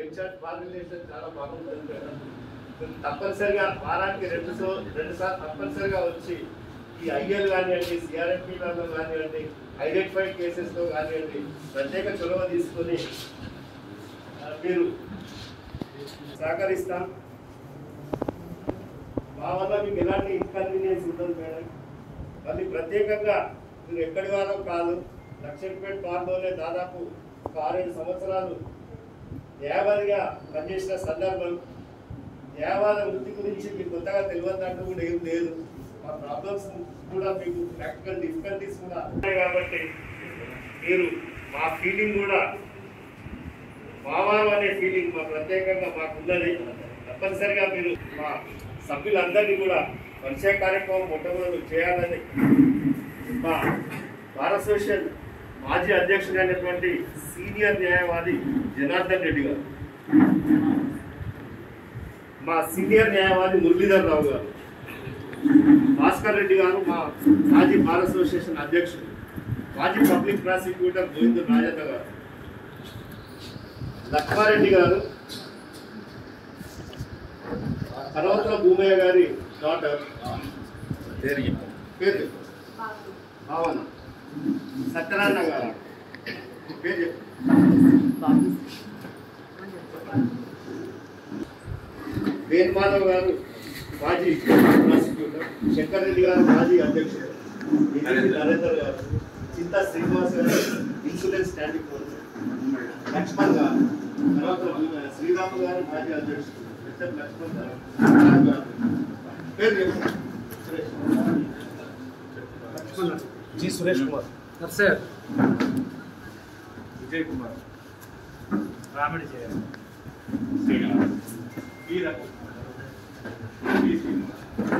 Pension formulation చాలా బాగుంటుంది madam తప్పనిసరిగా వారానికి రెండు సో రెండు సార్లు తప్పనిసరిగా వచ్చి ఈ ఐఎల్ కానివ్వండి సిఆర్ఎంపీలలో కానివ్వండి ఐడెంటిఫైడ్ కేసెస్లో కానివ్వండి ప్రత్యేక చొరవ తీసుకొని ఆ, మీరు సహకరిస్తాం మా వల్ల మీకు ఎలాంటి ఇన్కన్వీనియన్స్ ఉండదు మేడం మళ్ళీ ప్రత్యేకంగా మీరు ఎక్కడి వారో కాదు లక్షపేట పాల్గొనే దాదాపు ఒక ఆరేడు సంవత్సరాలు న్యాయవాదిగా పనిచేసిన సందర్భం న్యాయవాద వృత్తి గురించి మీకు కొత్తగా తెలియదంటూ కూడా ఏం లేదు మా ప్రాబ్లమ్స్ కూడా మీకు ప్రాక్టికల్ డిఫికల్టీస్ కూడా ఉన్నాయి కాబట్టి మీరు మా ఫీలింగ్ కూడా మావారు అనే ఫీలింగ్ మా ప్రత్యేకంగా మాకున్నది తప్పనిసరిగా మీరు మా సభ్యులందరినీ కూడా పరిచయ కార్యక్రమం మొట్టమొదటి చేయాలని మా భారత అసోసియేషన్ మాజీ అధ్యక్షుడు అయినటువంటి సీనియర్ న్యాయవాది జనార్దన్ రెడ్డి గారు మా సీనియర్ న్యాయవాది మురళీధర్ రావు గారు భాస్కర్ రెడ్డి గారు మా మాజీ భారత అసోసియేషన్ అధ్యక్షుడు మాజీ పబ్లిక్ ప్రాసిక్యూటర్ గోవింద్ రాజన్న గారు లక్ష్మారెడ్డి గారు కలవత్ర భూమయ్య గారి డాటర్ పేరు చెప్పు పేరు చెప్పు. భావన సత్యనారాయణ గారు పేరు చెప్పు. వేణు మాధవ్ గారు మాజీ ప్రాసిక్యూటర్ శంకర్ రెడ్డి గారు మాజీ అధ్యక్షుడు ఎన్టీ నరేందర్ గారు చింతా శ్రీనివాస్ గారు ఇన్సూరెన్స్ స్టాండింగ్ ఫోర్స్ లక్ష్మణ్ గారు తర్వాత శ్రీరామ్ గారు మాజీ అధ్యక్షుడు ఎస్ఎం లక్ష్మణ్ గారు రామ్ గారు. పేరు చెప్పు. సురేష్. లక్ష్మణ్ గారు. జి సురేష్ కుమార్ సార్ విజయ్ కుమార్ రామిడి చేయాలి శ్రీనివాస్ వీరప్ప వి శ్రీనివాస్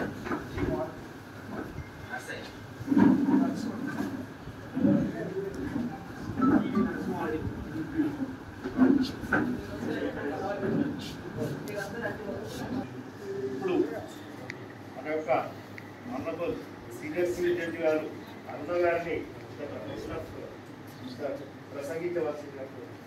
ఇప్పుడు మన యొక్క ఆనరబుల్ సీనియర్ సివిల్ జడ్జి గారు అరుణ గారిని ప్రసంగించవలసిందిగా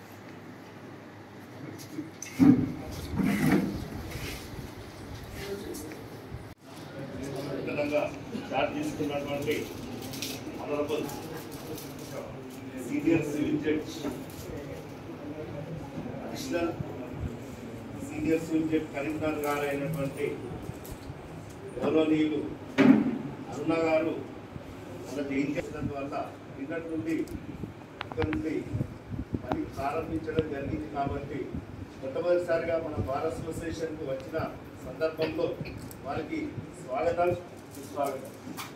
విధంగా చార్జ్ తీసుకున్నటువంటి honourable senior civil judge additional senior civil judge Karimnagar garu అయినటువంటి గౌరవనీయులు అరుణ గారు మన జయించడం వల్ల నిన్నటి నుండి ఇక్కడ నుండి పని ప్రారంభించడం జరిగింది కాబట్టి మొట్టమొదటిసారిగా మన భారత అసోసియేషన్కు వచ్చిన సందర్భంలో వారికి స్వాగతం సుస్వాగతం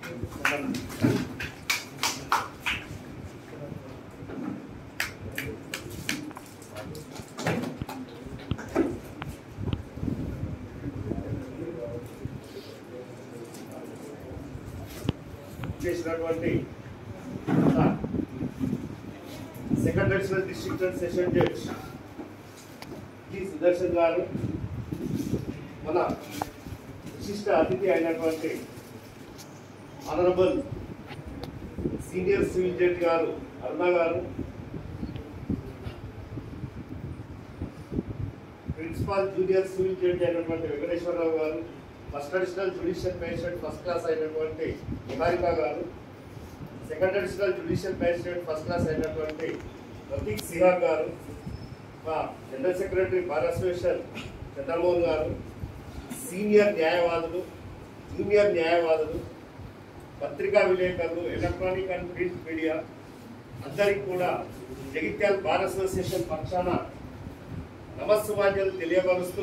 చేసినటువంటి second additional district session judge G Sudarshan garu మన విశిష్ట అతిథి అయినటువంటి ఆనరబుల్ సీనియర్ సివిల్ జడ్జి గారు అరుణ గారు ప్రిన్సిపాల్ జూనియర్ సివిల్ జడ్జి అయినటువంటి Venkateswararao garu first additional judicial magistrate first class అయినటువంటి Niharika garu second additional judicial magistrate first class అయినటువంటి ప్రతీక్ సిహా గారు మా general secretary bar association Chandramohan garu senior న్యాయవాదులు జూనియర్ న్యాయవాదులు పత్రికా విలేకరులు ఎలక్ట్రానిక్ అండ్ ప్రింట్ మీడియా అందరికీ కూడా జగిత్యాల బార్ అసోసియేషన్ పక్షాన నమస్సుమాన్యాలు తెలియపరుస్తూ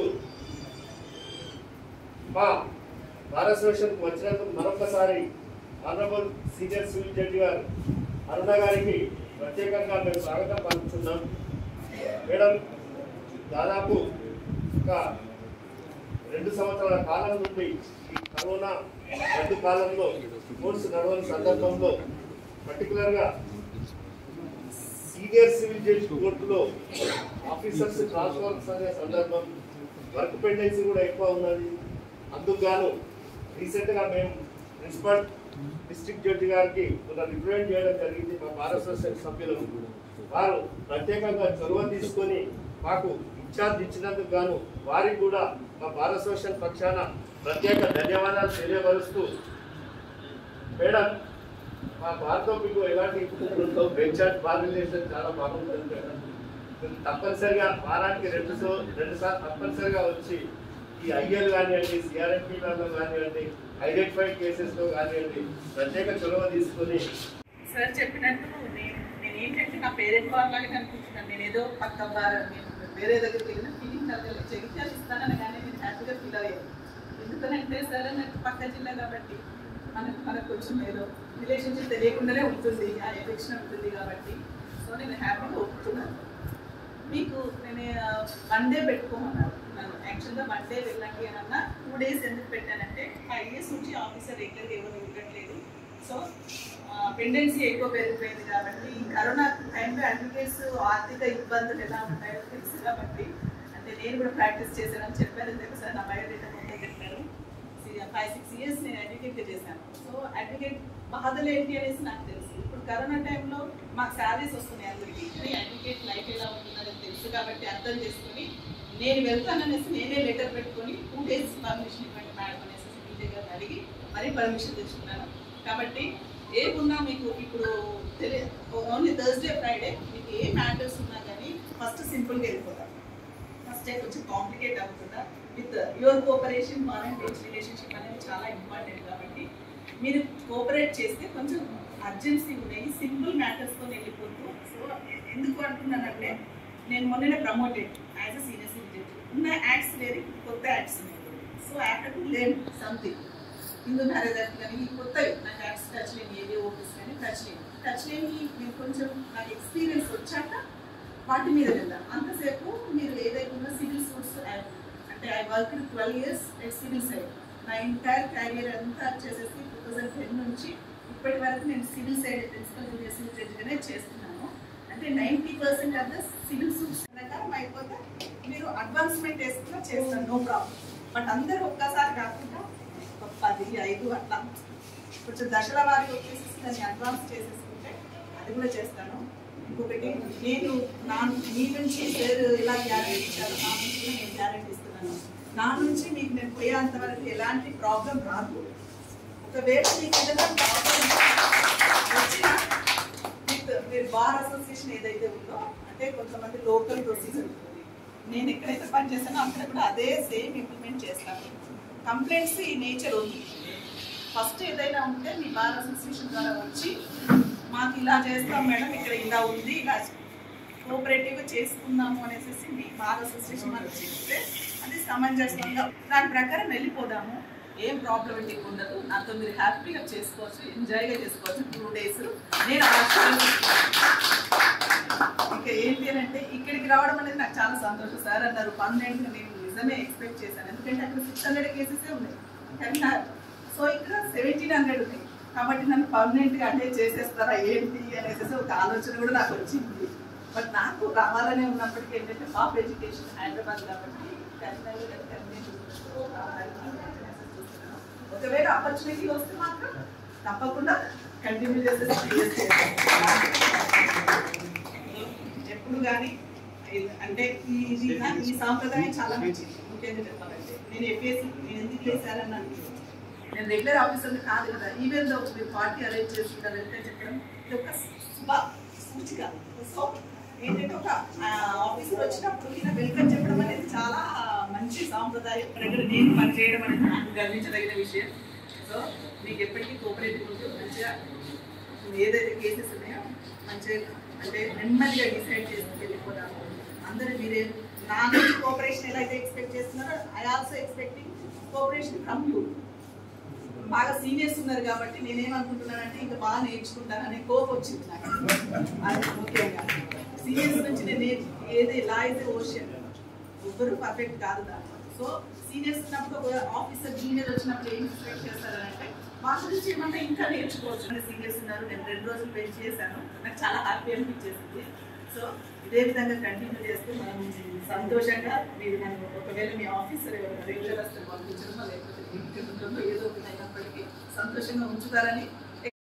మా బార్ అసోసియేషన్కి వచ్చినందుకు మరొకసారి ఆనరబుల్ సీనియర్ సివిల్ జడ్జి గారు అరుణ గారికి ప్రత్యేకంగా మేము స్వాగతం పలుకుతున్నాం మేడం దాదాపు ఒక రెండు సంవత్సరాల కాలం నుండి ఈ కరోనా రెండు కాలంలో కోర్సు నడవని సందర్భంలో పర్టికులర్గా సీనియర్ సివిల్ జడ్జి కోర్టులో ఆఫీసర్స్ ట్రాన్స్ఫర్స్ అనే సందర్భం వర్క్ పెండెన్సీ కూడా ఎక్కువ ఉన్నది అందుకు గాను రీసెంట్గా మేము ప్రిన్సిపల్ డిస్ట్రిక్ట్ జడ్జి గారికి మొన్న రిప్రజెంట్ చేయడం జరిగింది మా భారత అసోసియేషన్ సభ్యులు వారు ప్రత్యేకంగా చొరవ తీసుకొని మాకు ఇన్ఛార్జ్ ఇచ్చినందుకు గాను వారికి కూడా మా భారత సోషల్ పక్షాన ప్రత్యేక ధన్యవాదాలు తెలియపరుస్తూ మేడం మా బార్తో మీకు ఎలాంటి ఇబ్బందులు ఉండవు బెంచార్జ్ బార్ రిలేషన్ చాలా బాగుంటుంది మేడం మీరు తప్పనిసరిగా వారానికి రెండు సో రెండు సార్లు తప్పనిసరిగా వచ్చి ఈ ఐఎల్ కానివ్వండి సిఆర్ఎంపీలలో కానివ్వండి ఐడెంటిఫైడ్ కేసెస్లో కానివ్వండి ప్రత్యేక చొరవ తీసుకొని సార్ చెప్పినట్టు నేను నేను ఏంటంటే నా పేరెంట్ వాళ్ళలాగా కనిపించున్నాను నేను ఏదో పక్క బార్ నేను వేరే దగ్గరికి వెళ్ళిన ఫీలింగ్ కలగలేదు జగిత్యాలు ఇస్తానని కానీ నేను హ్యాపీగా ఫీల్ అయ్యాను ఎందుకనంటే సరే నాకు పక్క జిల్లా కాబట్టి మనకు మనకు కొంచెం ఏదో రిలేషన్షిప్ తెలియకుండానే ఉంటుంది ఆ ఎఫెక్షన్ ఉంటుంది కాబట్టి సో నేను హ్యాపీగా ఒప్పుతున్నాను మీకు నేను వన్ డే పెట్టుకోమన్నారు నన్ను యాక్చువల్గా వన్ డే వెళ్ళండి అని అన్నా టూ డేస్ ఎందుకు పెట్టానంటే ఫైవ్ ఇయర్స్ నుంచి ఆఫీసర్ రెగ్యులర్ ఎవరు ఉండట్లేదు సో పెండెన్సీ ఎక్కువ పెరిగిపోయింది కాబట్టి ఈ కరోనా టైంలో అడ్వకేట్స్ ఆర్థిక ఇబ్బందులు ఎలా ఉంటాయో తెలుసు కాబట్టి అంటే నేను కూడా ప్రాక్టీస్ చేశానని చెప్పారు ఇందాక సార్ నా బయోడేటా మొత్తం చెప్పారు ఫైవ్ సిక్స్ ఇయర్స్ నేను అడ్వకేట్గా చేశాను సో అడ్వకేట్ బాధలు ఏంటి అనేసి నాకు తెలుసు ఇప్పుడు కరోనా టైంలో మాకు శాలరీస్ వస్తున్నాయి అందరికీ కానీ అడ్వకేట్ లైఫ్ ఎలా ఉంటుందని తెలుసు కాబట్టి అర్థం చేసుకొని నేను వెళ్తాననేసి నేనే లెటర్ పెట్టుకొని టూ డేస్ పర్మిషన్ ఇవ్వండి మేడం అనేసి మీ దగ్గర అడిగి మరీ పర్మిషన్ తెచ్చుకున్నాను కాబట్టి ఏమున్నా మీకు ఇప్పుడు తెలియ ఓన్లీ థర్స్డే ఫ్రైడే మీకు ఏ మ్యాటర్స్ ఉన్నా కానీ ఫస్ట్ సింపుల్గా వెళ్ళిపోతాం ఫస్ట్ కొంచెం కాంప్లికేట్ అవ్వకుండా with your cooperation foreign base relationship అనేది చాలా ఇంపార్టెంట్ కాబట్టి మీరు కోఆపరేట్ చేస్తే కొంచెం అర్జెన్సీ ఉన్నాయి సింపుల్ మ్యాటర్స్తో వెళ్ళిపోతూ సో ఎందుకు అంటున్నానంటే నేను మొన్ననే promoted as a senior citizen ఉన్న యాక్ట్స్ వేరే కొత్త యాక్ట్స్ ఉన్నాయి so act to learn something Hindu marriage act కానీ ఈ కొత్తవి నాకు యాక్ట్స్ టచ్ లేని ఏది ఓపెన్స్ కానీ టచ్ లేని టచ్ లేని నేను కొంచెం నాకు ఎక్స్పీరియన్స్ వచ్చాక వాటి మీద వెళ్దాం అంతసేపు మీరు ఏదైతే ఉన్న సివిల్ సూట్స్ అంటే I work twelve years at civil side నా ఎంటైర్ క్యారియర్ అంతా వచ్చేసేసి టూ థౌజండ్ టెన్ నుంచి ఇప్పటి వరకు నేను civil side principal junior civil జడ్జిగానే చేస్తున్నాను అంటే ninety percent of the civil suits ప్రకారం అయిపోతే మీరు అడ్వాన్స్మెంట్ వేసుకున్నా చేస్తాను నో ప్రాబ్లం బట్ అందరూ ఒక్కసారి కాకుండా ఒక పది ఐదు అట్లా కొంచెం దశల వారికి వచ్చేసి దాన్ని అడ్వాన్స్ చేసేసుకుంటే అది కూడా చేస్తాను ఇంకొకటి నేను నా మీ నుంచి సార్ ఎలా గ్యారెంటీ ఇచ్చారో నా నుంచి కూడా నేను గ్యారెంటీ ఇస్తున్నాను నా నుంచి మీకు నేను పోయేంత వరకు ఎలాంటి ప్రాబ్లం రాదు ఒకవేళ మీకు ఏదైనా ప్రాబ్లం వచ్చినా విత్ మీరు బార్ అసోసియేషన్ ఏదైతే ఉందో అంటే కొంతమంది లోకల్ ప్రొసీజర్ ఉంటుంది నేను ఎక్కడైతే పని చేస్తానో అక్కడ కూడా అదే సేమ్ ఇంప్లిమెంట్ చేస్తాను కంప్లైంట్స్ ఈ నేచర్ ఉంది ఫస్ట్ ఏదైనా ఉంటే మీ బార్ అసోసియేషన్ ద్వారా వచ్చి మాకు ఇలా చేస్తాం మేడం ఇక్కడ ఇలా ఉంది ఇలా కోఆపరేటివ్గా చేసుకుందాము అనేసి మీ బార్ అసోసియేషన్ వాళ్ళు చెప్తే అది సమంజసంగా దాని ప్రకారం వెళ్ళిపోదాము ఏం ప్రాబ్లమేటిక్ ఉండదు నాతో మీరు హ్యాపీగా చేసుకోవచ్చు ఎంజాయ్గా చేసుకోవచ్చు టూ డేస్ నేను ఇంకా ఏంటి అని అంటే ఇక్కడికి రావడం అనేది నాకు చాలా సంతోషం సార్ అన్నారు పన్నెండు నేను నిజమే ఎక్స్పెక్ట్ చేశాను ఎందుకంటే అక్కడ సిక్స్ హండ్రెడ్ కేసెస్ ఉన్నాయి కానీ సో ఇక్కడ సెవెంటీన్ హండ్రెడ్ ఉన్నాయి కాబట్టి నన్ను పర్మనెంట్గా అంటే చేసేస్తారా ఏంటి అనేసి ఒక ఆలోచన కూడా నాకు వచ్చింది బట్ నాకు రావాలనే ఉన్నప్పటికీ ఏంటంటే పాప ఎడ్యుకేషన్ హైదరాబాద్ కాబట్టి ఖచ్చితంగా continue చేస్తూ రావాలని చూస్తున్నాను. ఒకవేళ ఆపర్చునిటీ వస్తే మాత్రం తప్పకుండా కంటిన్యూ చేసేసి ఎప్పుడు కానీ అంటే ఈ ఇది నా- ఈ సాంప్రదాయం చాలా మంచిది ఇంకేంటి చెప్పాలంటే నేను ఎఫ్ఎస్సి నేను ఎందుకు చేశారని అనుకుంటున్నాను నేను రెగ్యులర్ ఆఫీసర్ని కాదు కదా ఈవెన్ దో మీరు పార్టీ అరేంజ్ చేసుకుంటారు అంటే చెప్పడం ఇది ఒక శుభ సూచిక సో ఏంటంటే ఒక ఆఫీసర్ వచ్చినప్పుడు ఈయన వెల్కమ్ చెప్పడం అనేది చాలా మంచి సాంప్రదాయం ప్రజలు నేను పనిచేయడం అనేది నాకు గర్వించదగిన విషయం సో మీకు ఎప్పటికీ కోఆపరేటివ్ ఉంటూ మంచిగా ఏదైతే కేసెస్ ఉన్నాయో మంచిగా అంటే నెమ్మదిగా డిసైడ్ చేసుకుని వెళ్ళిపోదాము అందరూ మీరే నా నుంచి కోఆపరేషన్ ఎలా అయితే ఎక్స్పెక్ట్ చేస్తున్నారో I also expecting cooperation from you బాగా సీనియర్స్ ఉన్నారు కాబట్టి నేనేమనుకుంటున్నానంటే ఇంకా బాగా నేర్చుకుంటాను అనే కోపం వచ్చింది నాకు అది ముఖ్యంగా సీనియర్స్ నుంచి నేను నేర్చు ఏది లా ఇస్ ఓషన్ ఎవ్వరు పర్ఫెక్ట్ కాదు దాంట్లో సో సీనియర్స్ ఉన్నప్పుడు ఒక ఆఫీసర్ జూనియర్ వచ్చినప్పుడు ఏం ఎక్స్పెక్ట్ చేస్తారంటే మా గురించి ఏమన్నా ఇంకా నేర్చుకోవచ్చు సీనియర్స్ ఉన్నారు నేను రెండు రోజులు పెంచి చేశాను నాకు చాలా హ్యాపీ అనిపించేసింది సో ఇదే విధంగా కంటిన్యూ చేస్తే మనం సంతోషంగా మీరు నన్ను ఒకవేళ మీ ఆఫీసర్ ఎవరైనా రెగ్యులర్ వస్తే పంపించడమో లేకపోతే ఇంటి ఉంటుందో ఏదో ఒకటి అయినప్పటికీ సంతోషంగా ఉంచుతారని